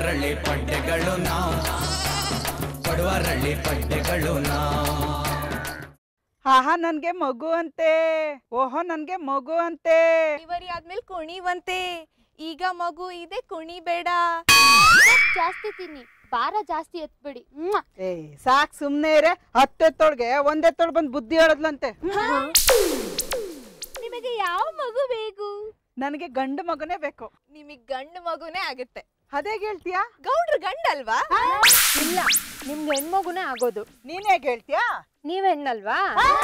ಬಡವರಳ್ಳಿ ಪಡ್ಡೆಗಳು ನಾವು ಬಡವರಳ್ಳಿ ಪಡ್ಡೆಗಳು ನಾವು ಆಹಾ ನನ್ಗೆ ಮಗು ಅಂತೆ ಓಹೋ ನನ್ಗೆ ಮಗು ಅಂತೆ ಡೆಲಿವರಿ ಆದ್ಮೇಲೆ ಕುಣಿವಂತೆ ಈಗ ಮಗು ಇದೆ ಕುಣಿ ಬೇಡ ಸೊಪ್ಪು ಜಾಸ್ತಿ ತಿನ್ನಿ ಭಾರ ಜಾಸ್ತಿ ಎತ್ಬಿಡಿ ಮ್ವಾ. ಏ ಸಾಕ್ ಸುಮ್ನೆ ಇರೆ ಹತ್ತೆತ್ತೊಳ್ಗೆ ಒಂದೆತ್ತೊಳ್ ಬಂದ್ ಬುದ್ಧಿ ಹೇಳದ್ಲಂತೆ ನಿಮಗೆ ಯಾವ ಮಗು ಬೇಕು ನನಗೆ ಗಂಡು ಮಗನೇ ಬೇಕು ನಿಮಗ್ ಗಂಡು ಮಗುನೇ ಆಗುತ್ತೆ ಅದೇಗ್ ಹೇಳ್ತೀಯಾ ಗೌಡ್ರ ಗಂಡಲ್ವಾ ಇಲ್ಲ ನಿಮ್ಗೆ ಹೆಣ್ಮಗುನೇ ಆಗೋದು ನೀನೇಗ್ ಹೇಳ್ತೀಯಾ ನೀವ್ ಹೆಣ್ಣಲ್ವಾ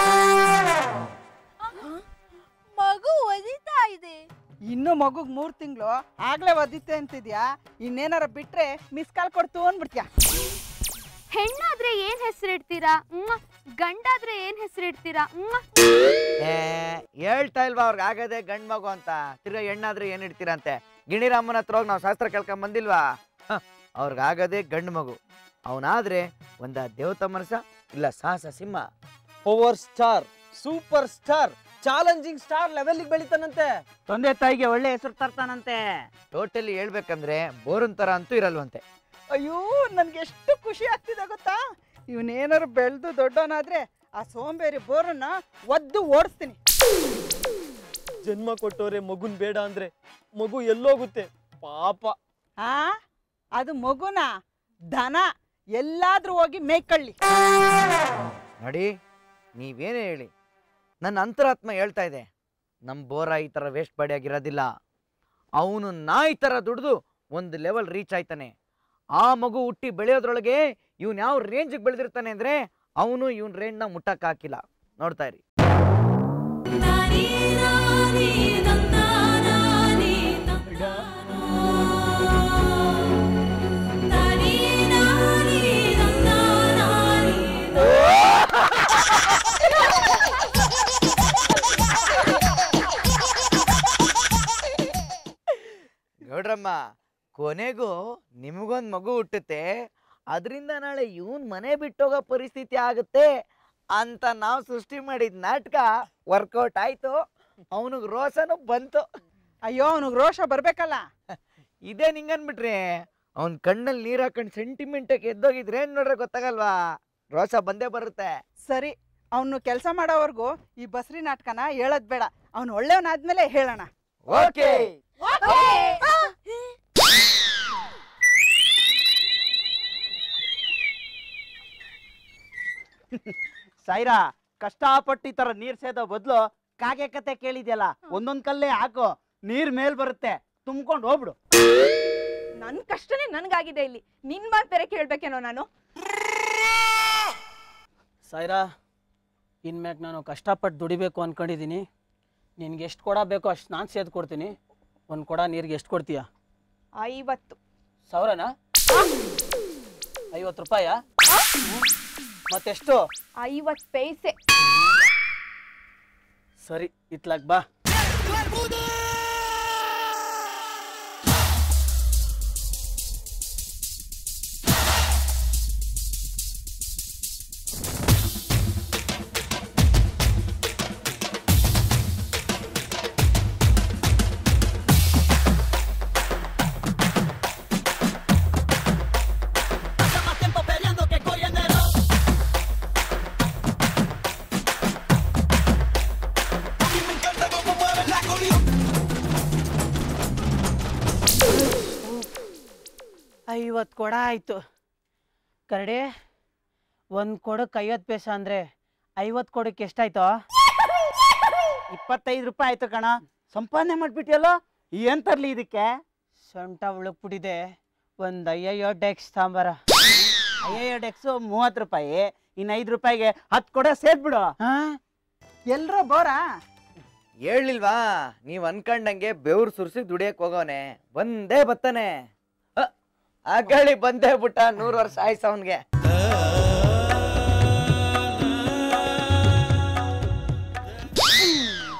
ಮಗು ಒದಿತಾ ಇದೆ ಇನ್ನು ಮಗುಗ್ ಮೂರ್ ತಿಂಗಳು ಆಗ್ಲೇ ಒದಿತೆ ಅಂತಿದ್ಯಾ ಇನ್ನೇನಾರ ಬಿಟ್ರೆ ಮಿಸ್ ಕಾಲ್ ಕೊಡ್ತು ಅಂದ್ಬಿಡ್ತೀಯಾ ಹೆಣ್ಣಾದ್ರೆ ಏನ್ ಹೆಸರಿಡ್ತೀರಾ ಮ್ವಾ. ಗಂಡಾದ್ರೆ ಏನ್ ಹೆಸರಿಡ್ತೀರಾ ಮ್ವಾ. ಏ ಹೇಳ್ತಾ ಇಲ್ವಾ ಅವ್ರಿಗೆ ಆಗದೆ ಗಂಡ್ ಮಗು ಅಂತ ತಿರ್ಗಾ ಹೆಣ್ಣಾದ್ರೆ ಏನ್ ಇಡ್ತೀರಂತೆ ಗಿಣಿರಾಮನ ಹತ್ರ ಹೋಗಿ ನಾವು ಶಾಸ್ತ್ರ ಕೇಳ್ಕೊಂಡ್ ಬಂದಿಲ್ವಾ ಹ, ಅವ್ರಿಗಾಗದೆ ಗಂಡು ಮಗು ಅವನಾದ್ರೆ ಒಂದ ದೇವತ ಮನಸ ಇಲ್ಲ Sahasa Simha power star super star challenging star ಲೆವೆಲ್ಗೆ ಬೆಳಿತಾನಂತೆ ತಂದೆ ತಾಯಿಗೆ ಒಳ್ಳೆ ಹೆಸರು ತರ್ತಾನಂತೆ ಟೋಟಲಿ ಹೇಳ್ಬೇಕಂದ್ರೆ ಬೋರನ್ ತರ ಅಂತೂ ಇರಲ್ವಂತೆ ಅಯ್ಯೋ ನನ್ಗೆ ಎಷ್ಟು ಖುಷಿ ಆಗ್ತಿದೆ ಗೊತ್ತಾ ಇವನೇನಾರು ಬೆಳೆದು ದೊಡ್ಡವನಾದ್ರೆ ಆ ಸೋಂಬೇರಿ ಬೋರನ್ನ ಒದ್ದು ಓಡಿಸ್ತೀನಿ ಜನ್ಮ ಕೊಟ್ಟವ್ರೆ ಮಗುನ್ ಬೇಡ ಅಂದ್ರೆ ಮಗು ಎಲ್ಲೋಗುತ್ತೆ ಪಾಪ ಆ ಅದು ಮಗುನ ದನ ಎಲ್ಲಾದ್ರೂ ಹೋಗಿ ಮೇಯ್ಕಳ್ಳಿ ನೋಡಿ ನೀವೇನೇ ಹೇಳಿ ನನ್ನ ಅಂತರಾತ್ಮ ಹೇಳ್ತಾ ಇದೆ ನಮ್ಮ ಬೋರ ಈ ಥರ ವೇಸ್ಟ್ ಬಾಡಿ ಆಗಿರೋದಿಲ್ಲ ಅವನು ನಾಯಿ ಥರ ದುಡ್ದು ಒಂದು ಲೆವೆಲ್ ರೀಚ್ ಆಯ್ತಾನೆ ಆ ಮಗು ಹುಟ್ಟಿ ಬೆಳೆಯೋದ್ರೊಳಗೆ ಇವನ್ ಯಾವ ರೇಂಜಿಗೆ ಬೆಳೆದಿರ್ತಾನೆ ಅಂದ್ರೆ ಅವನು ಇವನ್ ರೇಂಜ್ನ ಮುಟ್ಟಕ್ ಹಾಕಿಲ್ಲ ನೋಡ್ತಾ ಇರಿ ನೋಡ್ರಮ್ಮ ಕೊನೆಗೂ ನಿಮಗೊಂದು ಮಗು ಹುಟ್ಟುತ್ತೆ ಅದರಿಂದ ನಾಳೆ ಇವನ್ ಮನೆ ಬಿಟ್ಟೋಗೋ ಪರಿಸ್ಥಿತಿ ಆಗುತ್ತೆ ಅಂತ ನಾವು ಸೃಷ್ಟಿ ಮಾಡಿದ ನಾಟಕ ವರ್ಕೌಟ್ ಆಯ್ತು ಅವನಿಗೆ ರೋಸನು ಬಂತು ಅಯ್ಯೋ ಅವನಿಗೆ ರೋಷ ಬರ್ಬೇಕಲ್ಲ ಇದೇ ನಿಂಗನ್ಬಿಟ್ರಿ ಅವ್ನ ಕಣ್ಣಲ್ಲಿ ನೀರ್ ಹಾಕೊಂಡು ಸೆಂಟಿಮೆಂಟಕ್ಕೆ ಎದ್ದೋಗಿದ್ರೆ ಏನ್ ನೋಡ್ರೆ ಗೊತ್ತಾಗಲ್ವಾ ರೋಸ ಬಂದೇ ಬರುತ್ತೆ ಸರಿ ಅವನು ಕೆಲಸ ಮಾಡೋವರೆಗೂ ಈ ಬಸ್ರಿ ನಾಟಕನ ಹೇಳೋದ್ ಬೇಡ ಅವನು ಒಳ್ಳೆಯವನಾದ್ಮೇಲೆ ಹೇಳೋಣ ಓಕೆ ಸೈರಾ ಕಷ್ಟಪಟ್ಟು ಈ ತರ ನೀರ್ ಸೇದೋ ಬದ್ಲು ಕಾಗೆ ಕತೆ ಕೇಳಿದ್ಯಲ್ಲ ಒಂದೊಂದ್ ಕಲ್ಲೇ ಹಾಕು ನೀರ್ ಮೇಲ್ ಬರುತ್ತೆ ತುಂಬ್ಕೊಂಡು ಹೋಗ್ಬಿಡು ನನ್ ಕಷ್ಟನೇ ನನ್ಗಾಗಿದೆ ಇಲ್ಲಿ ನಿನ್ ಮಾತ್ ಬೇರೆ ಕೇಳ್ಬೇಕೇನೋ ನಾನು ಸಾಯ್ರಾ ಇನ್ಮ್ಯಾಗ ನಾನು ಕಷ್ಟಪಟ್ಟು ದುಡಿಬೇಕು ಅನ್ಕೊಂಡಿದ್ದೀನಿ ನಿನ್ಗೆ ಎಷ್ಟು ಕೊಡ ಬೇಕೋ ಅಷ್ಟು ನಾನು ಸೇದ್ ಕೊಡ್ತೀನಿ ಒಂದು ಕೊಡ ನೀರಿಗೆ ಎಷ್ಟು ಕೊಡ್ತೀಯ ಐವತ್ತು ಸಾವಿರನಾ ಐವತ್ತು ರೂಪಾಯ ಮತ್ತೆಷ್ಟು ಐವತ್ ಪೈಸೆ ಸರಿ ಇತ್ಲಾಗ್ ಬಾ ಐವತ್ತು ಕೊಡ ಆಯಿತು ಕರಡಿ ಒಂದು ಕೊಡಕ್ಕೆ ಐವತ್ತು ಪೈಸೆ ಅಂದರೆ ಐವತ್ತು ಕೊಡಕ್ಕೆ ಎಷ್ಟಾಯ್ತು ಇಪ್ಪತ್ತೈದು ರೂಪಾಯಿ ಆಯ್ತು ಕಣ ಸಂಪಾದನೆ ಮಾಡ್ಬಿಟ್ಟಿಯಲ್ಲ ಏನ್ ತರ್ಲಿ ಇದಕ್ಕೆ ಸೊಂಟ ಉಳುಕ್ಬಿಟ್ಟಿದೆ ಒಂದು ಅಯ್ಯಯ್ಯೋ ಡೆಕ್ಸ್ ತಾಂಬಾರ ಅಯ್ಯಯ್ಯೋ ಡೆಕ್ಸು ಮೂವತ್ತು ರೂಪಾಯಿ ಇನ್ನು ಐದು ರೂಪಾಯಿಗೆ ಹತ್ತು ಕೊಡ ಸೇದ್ಬಿಡು ಹಾಂ ಎಲ್ರೋ ಬೋರಾ ಹೇಳಿಲ್ವಾ ನೀವ್ ಅನ್ಕಂಡಂಗೆ ಬೆವ್ರು ಸುರ್ಸಿ ದುಡಿಯಕ್ ಹೋಗೋನೆ ಬಂದೇ ಬತ್ತಾನೆ ಅ, ಆ ಗಾಳಿ ಬಂದೇ ಬಿಟ್ಟ ನೂರು ವರ್ಷ ಆಯ್ತು ಅವನ್ಗೆ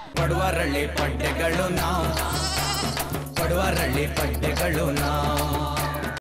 ಬಡವರಳ್ಳಿ ಪಡ್ಡೆಗಳು ನಾವು ಬಡವರಳ್ಳಿ ಪಡ್ಡೆಗಳು ನಾವು